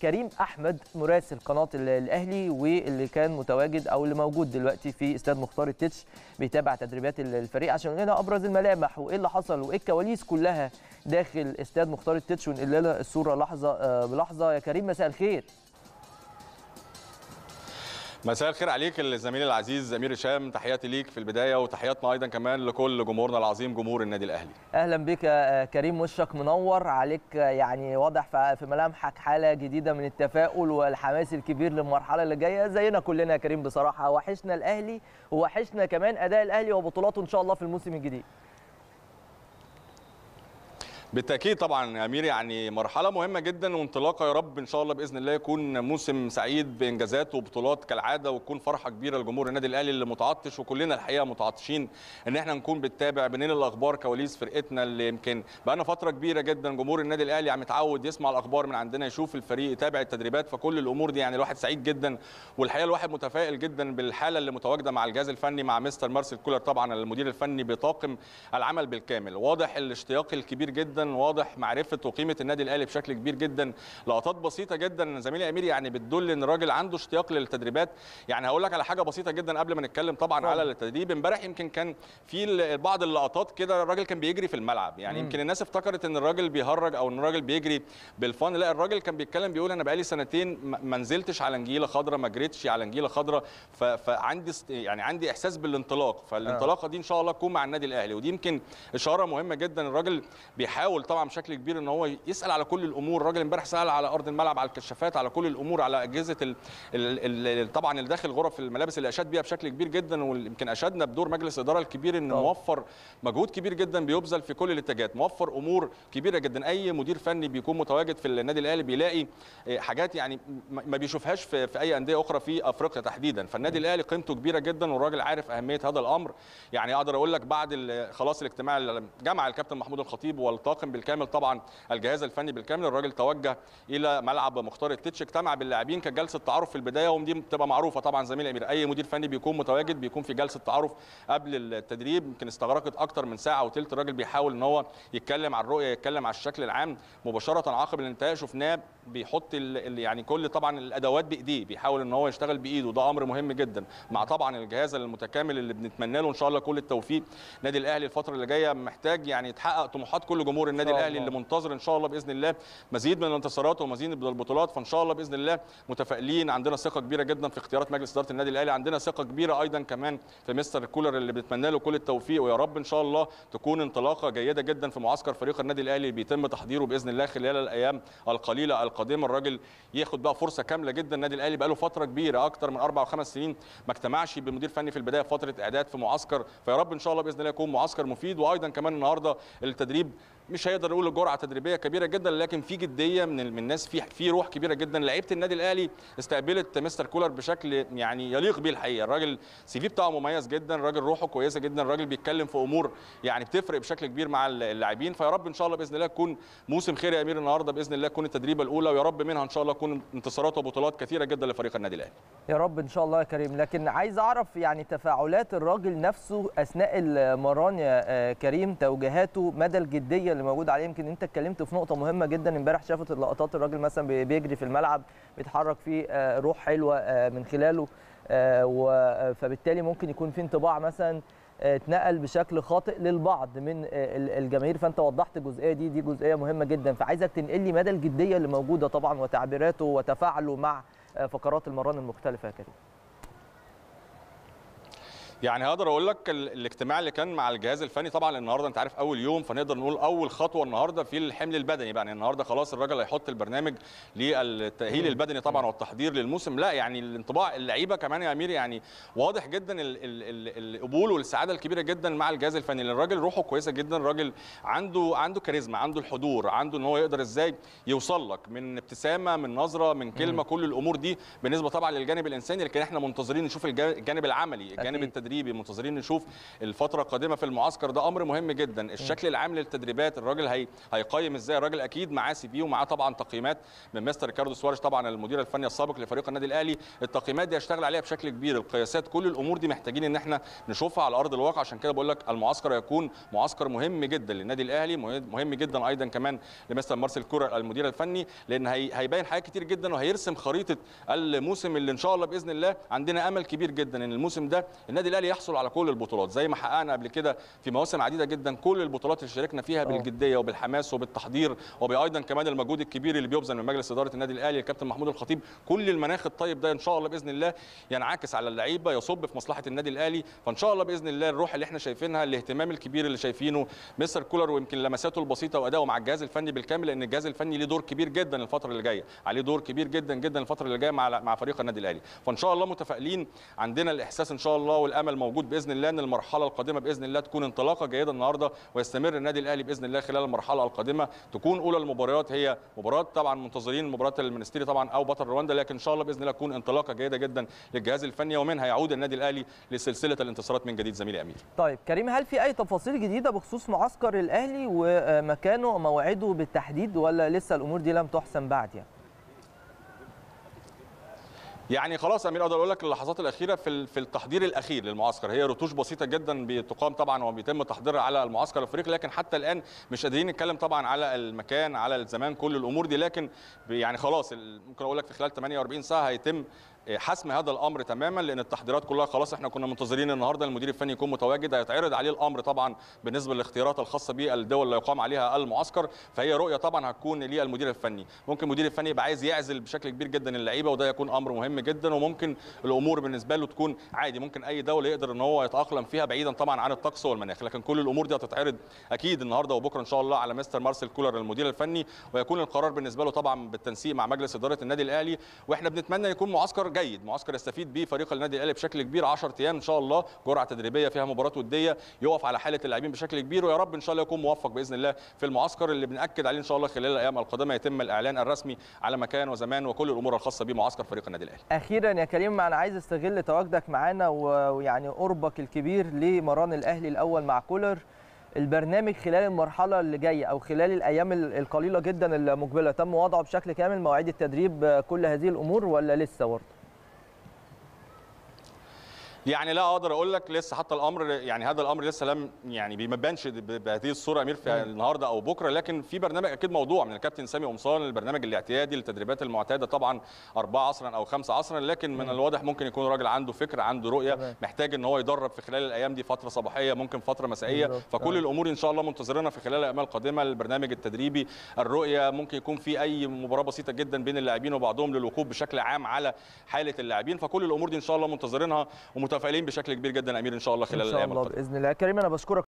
كريم احمد مراسل قناه ال- الاهلي واللي كان متواجد او اللي موجود دلوقتي في استاد مختار التتش بيتابع تدريبات ال- الفريق عشان يقول لنا ابرز الملامح وايه اللي حصل وايه الكواليس كلها داخل استاد مختار التتش ونقل لنا الصوره لحظه آه، بلحظه يا كريم مساء الخير مساء الخير عليك الزميل العزيز امير هشام تحياتي ليك في البدايه وتحياتنا ايضا كمان لكل جمهورنا العظيم جمهور النادي الاهلي اهلا بك يا كريم وشك منور عليك يعني واضح في في ملامحك حاله جديده من التفاؤل والحماس الكبير للمرحله اللي جايه زينا كلنا يا كريم بصراحه وحشنا الاهلي ووحشنا كمان اداء الاهلي وبطولاته ان شاء الله في الموسم الجديد بالتاكيد طبعا يا امير يعني مرحله مهمه جدا وانطلاقه يا رب ان شاء الله باذن الله يكون موسم سعيد بانجازات وبطولات كالعاده وتكون فرحه كبيره لجمهور النادي الاهلي اللي متعطش وكلنا الحقيقه متعطشين ان احنا نكون بنتابع بنين الاخبار كواليس فرقتنا اللي يمكن بقالنا فتره كبيره جدا جمهور النادي الاهلي عم متعود يسمع الاخبار من عندنا يشوف الفريق يتابع التدريبات فكل الامور دي يعني الواحد سعيد جدا والحقيقه الواحد متفائل جدا بالحاله اللي متواجده مع الجهاز الفني مع مستر مارسيل كولر طبعا المدير الفني بطاقم العمل بالكامل واضح الاشتياق الكبير جدا واضح معرفه وقيمه النادي الاهلي بشكل كبير جدا لقطات بسيطه جدا زميلي امير يعني بتدل ان الراجل عنده اشتياق للتدريبات يعني هقول لك على حاجه بسيطه جدا قبل ما نتكلم طبعا اتفضل. على التدريب امبارح يمكن كان في ال- بعض اللقطات كده الراجل كان بيجري في الملعب يعني مم. يمكن الناس افتكرت ان الراجل بيهرج او ان الراجل بيجري بالفن لا الراجل كان بيتكلم بيقول انا بقالي سنتين ما ما نزلتش على نجيله خضراء ما جريتش على نجيله خضراء ف- فعندي است- يعني عندي احساس بالانطلاق فالانطلاقه دي ان شاء الله تكون مع النادي الاهلي ودي يمكن اشاره مهمه جدا الراجل بيحاول طبعا بشكل كبير ان هو يسال على كل الامور الراجل امبارح سال على ارض الملعب على الكشافات على كل الامور على اجهزه ال ال ال طبعا اللي داخل غرف الملابس اللي اشاد بيها بشكل كبير جدا ويمكن اشدنا بدور مجلس الاداره الكبير ان طبعا. موفر مجهود كبير جدا بيبذل في كل الاتجاهات موفر امور كبيره جدا اي مدير فني بيكون متواجد في النادي الاهلي بيلاقي آه، حاجات يعني ما ما بيشوفهاش في, في اي انديه اخرى في افريقيا تحديدا فالنادي الاهلي قيمته كبيره جدا والراجل عارف اهميه هذا الامر يعني اقدر اقول لك بعد ال- خلاص الاجتماع اللي جمع الكابتن محمود الخطيب والطاقم بالكامل طبعا الجهاز الفني بالكامل الراجل توجه الى ملعب مختار التتش اجتمع باللاعبين كانت جلسه تعارف في البدايه ودي بتبقى معروفه طبعا زميل امير اي مدير فني بيكون متواجد بيكون في جلسه تعارف قبل التدريب يمكن استغرقت اكتر من ساعه وثلث الراجل بيحاول ان هو يتكلم عن الرؤيه يتكلم على الشكل العام مباشره عقب الانتهاء شفناه بيحط ال- ال- يعني كل طبعا الادوات بايديه بيحاول ان هو يشتغل بايده ده امر مهم جدا مع طبعا الجهاز المتكامل اللي بنتمنى له ان شاء الله كل التوفيق النادي الاهلي الفتره اللي جايه محتاج يعني يتحقق طموحات كل جمهور النادي شاء الاهلي الله. اللي منتظر ان شاء الله باذن الله مزيد من الانتصارات ومزيد من البطولات فان شاء الله باذن الله متفائلين عندنا ثقه كبيره جدا في اختيارات مجلس اداره النادي الاهلي عندنا ثقه كبيره ايضا كمان في مستر كولر اللي بنتمنى له كل التوفيق ويا رب ان شاء الله تكون انطلاقه جيده جدا في معسكر فريق النادي الاهلي اللي بيتم تحضيره باذن الله خلال الايام القليله القادمه الراجل ياخد بقى فرصه كامله جدا النادي الاهلي بقى له فتره كبيره اكتر من اربع وخمس سنين ما اجتمعش بمدير فني في البدايه فتره اعداد في معسكر فيا رب ان شاء الله باذن الله يكون معسكر مفيد وايضا كمان النهارده التدريب مش هيقدر يقول جرعه تدريبيه كبيره جدا لكن في جديه من من الناس في في روح كبيره جدا لعيبه النادي الاهلي استقبلت مستر كولر بشكل يعني يليق بيه الحقيقه الراجل السي في بتاعه مميز جدا الراجل روحه كويسه جدا الراجل بيتكلم في امور يعني بتفرق بشكل كبير مع اللاعبين فيا رب ان شاء الله باذن الله يكون موسم خير يا امير النهارده باذن الله تكون التدريبه الاولى ويا رب منها ان شاء الله تكون انتصارات وبطولات كثيره جدا لفريق النادي الاهلي يا رب ان شاء الله يا كريم لكن عايز اعرف يعني تفاعلات الراجل نفسه اثناء المران يا آه، كريم توجيهاته مدى الجديه اللي موجود عليه يمكن انت اتكلمت في نقطه مهمه جدا امبارح شافت اللقطات الراجل مثلا بي- بيجري في الملعب بيتحرك فيه آه، روح حلوه آه، من خلاله آه، و- فبالتالي ممكن يكون في انطباع مثلا آه، اتنقل بشكل خاطئ للبعض من آه، ال- الجماهير فانت وضحت الجزئيه دي دي جزئيه مهمه جدا فعايزك تنقل لي مدى الجديه اللي موجوده طبعا وتعبيراته وتفاعله مع آه، فقرات المران المختلفه يا كريم يعني هقدر اقول لك ال- الاجتماع اللي كان مع الجهاز الفني طبعا النهارده انت عارف اول يوم فنقدر نقول اول خطوه النهارده في الحمل البدني بقى يعني النهارده خلاص الراجل هيحط البرنامج للتاهيل البدني طبعا والتحضير للموسم لا يعني الانطباع اللعيبه كمان يا امير يعني واضح جدا ال- ال- ال- القبول والسعاده الكبيره جدا مع الجهاز الفني لان الراجل روحه كويسه جدا الراجل عنده عنده كاريزما عنده الحضور عنده ان هو يقدر ازاي يوصل لك من ابتسامه من نظره من كلمه كل الامور دي بالنسبه طبعا للجانب الانساني لكن احنا منتظرين نشوف الجا- الجانب العملي الجانب أكيد. التدريبي التدريبي منتظرين نشوف الفتره القادمه في المعسكر ده امر مهم جدا الشكل العام للتدريبات الراجل هي هيقيم ازاي الراجل اكيد معاه سي في ومعاه طبعا تقييمات من مستر ريكاردو سواريز طبعا المدير الفني السابق لفريق النادي الاهلي التقييمات دي هيشتغل عليها بشكل كبير القياسات كل الامور دي محتاجين ان احنا نشوفها على ارض الواقع عشان كده بقول لك المعسكر هيكون معسكر مهم جدا للنادي الاهلي مهم جدا ايضا كمان لمستر مارسيل كورر المدير الفني لان هي هيبين حاجات كتير جدا وهيرسم خريطه الموسم اللي ان شاء الله باذن الله عندنا امل كبير جدا ان الموسم ده النادي الاهلي يحصل على كل البطولات زي ما حققنا قبل كده في مواسم عديده جدا كل البطولات اللي شاركنا فيها بالجديه وبالحماس وبالتحضير وبايضا كمان المجهود الكبير اللي بيبذل من مجلس اداره النادي الاهلي الكابتن محمود الخطيب كل المناخ الطيب ده ان شاء الله باذن الله ينعكس على اللعيبه يصب في مصلحه النادي الاهلي فان شاء الله باذن الله الروح اللي احنا شايفينها الاهتمام الكبير اللي شايفينه مستر كولر ويمكن لمساته البسيطه وادائه مع الجهاز الفني بالكامل لان الجهاز الفني ليه دور كبير جدا الفتره اللي جايه عليه دور كبير جدا جدا الفتره اللي جايه مع مع فريق النادي الاهلي فان شاء الله متفائلين عندنا الاحساس ان شاء الله والامل موجود باذن الله ان المرحله القادمه باذن الله تكون انطلاقه جيده النهارده ويستمر النادي الاهلي باذن الله خلال المرحله القادمه تكون اولى المباريات هي مباراه طبعا منتظرين مباراه المنستيري طبعا او بطل رواندا لكن ان شاء الله باذن الله تكون انطلاقه جيده جدا للجهاز الفني ومنها يعود النادي الاهلي لسلسله الانتصارات من جديد زميلي امير طيب كريم هل في اي تفاصيل جديده بخصوص معسكر الاهلي ومكانه وموعده بالتحديد ولا لسه الامور دي لم تحسم بعد يعني يعني خلاص امير اقدر اقول لك اللحظات الاخيره في في التحضير الاخير للمعسكر هي رتوش بسيطه جدا بتقام طبعا وبيتم تحضيرها على المعسكر الافريقي لكن حتى الان مش قادرين نتكلم طبعا على المكان على الزمان كل الامور دي لكن يعني خلاص ممكن اقول لك في خلال 48 ساعه هيتم حسم هذا الامر تماما لان التحضيرات كلها خلاص احنا كنا منتظرين النهارده المدير الفني يكون متواجد هيتعرض عليه الامر طبعا بالنسبه للاختيارات الخاصه بالدول اللي يقام عليها المعسكر فهي رؤيه طبعا هتكون للمدير الفني ممكن المدير الفني يبقى عايز يعزل بشكل كبير جدا اللعيبه وده يكون امر مهم جدا وممكن الامور بالنسبه له تكون عادي ممكن اي دوله يقدر ان هو يتاقلم فيها بعيدا طبعا عن الطقس والمناخ لكن كل الامور دي هتتعرض اكيد النهارده وبكره ان شاء الله على مستر مارسيل كولر المدير الفني ويكون القرار بالنسبه له طبعا بالتنسيق مع مجلس اداره النادي الاهلي واحنا بنتمنى يكون معسكر جيد معسكر يستفيد بيه فريق النادي الاهلي بشكل كبير 10 ايام ان شاء الله جرعه تدريبيه فيها مباراه وديه يقف على حاله اللاعبين بشكل كبير ويا رب ان شاء الله يكون موفق باذن الله في المعسكر اللي بناكد عليه ان شاء الله خلال الايام القادمه يتم الاعلان الرسمي على مكان وزمان وكل الامور الخاصه بمعسكر فريق النادي الاهلي. اخيرا يا كريم انا عايز استغل تواجدك معانا ويعني قربك الكبير لمران الاهلي الاول مع كولر البرنامج خلال المرحله اللي جايه او خلال الايام القليله جدا المقبله تم وضعه بشكل كامل مواعيد التدريب كل هذه الامور ولا لسه برضه؟ يعني لا اقدر اقول لك لسه حتى الامر يعني هذا الامر لسه لم يعني ما بانش بهذه الصوره امير في النهارده او بكره لكن في برنامج اكيد موضوع من الكابتن سامي قمصان البرنامج الاعتيادي للتدريبات المعتاده طبعا أربعة عصرا او خمسة عصرا لكن من الواضح ممكن يكون راجل عنده فكره عنده رؤيه محتاج ان هو يدرب في خلال الايام دي فتره صباحيه ممكن فتره مسائيه فكل الامور ان شاء الله منتظرينها في خلال الايام القادمه البرنامج التدريبي الرؤيه ممكن يكون في اي مباراه بسيطه جدا بين اللاعبين وبعضهم للوقوف بشكل عام على حاله اللاعبين فكل الامور دي ان شاء الله منتظرينها ومتفائلين بشكل كبير جدا امير ان شاء الله خلال الايام القادمه باذن الله كريم انا بشكرك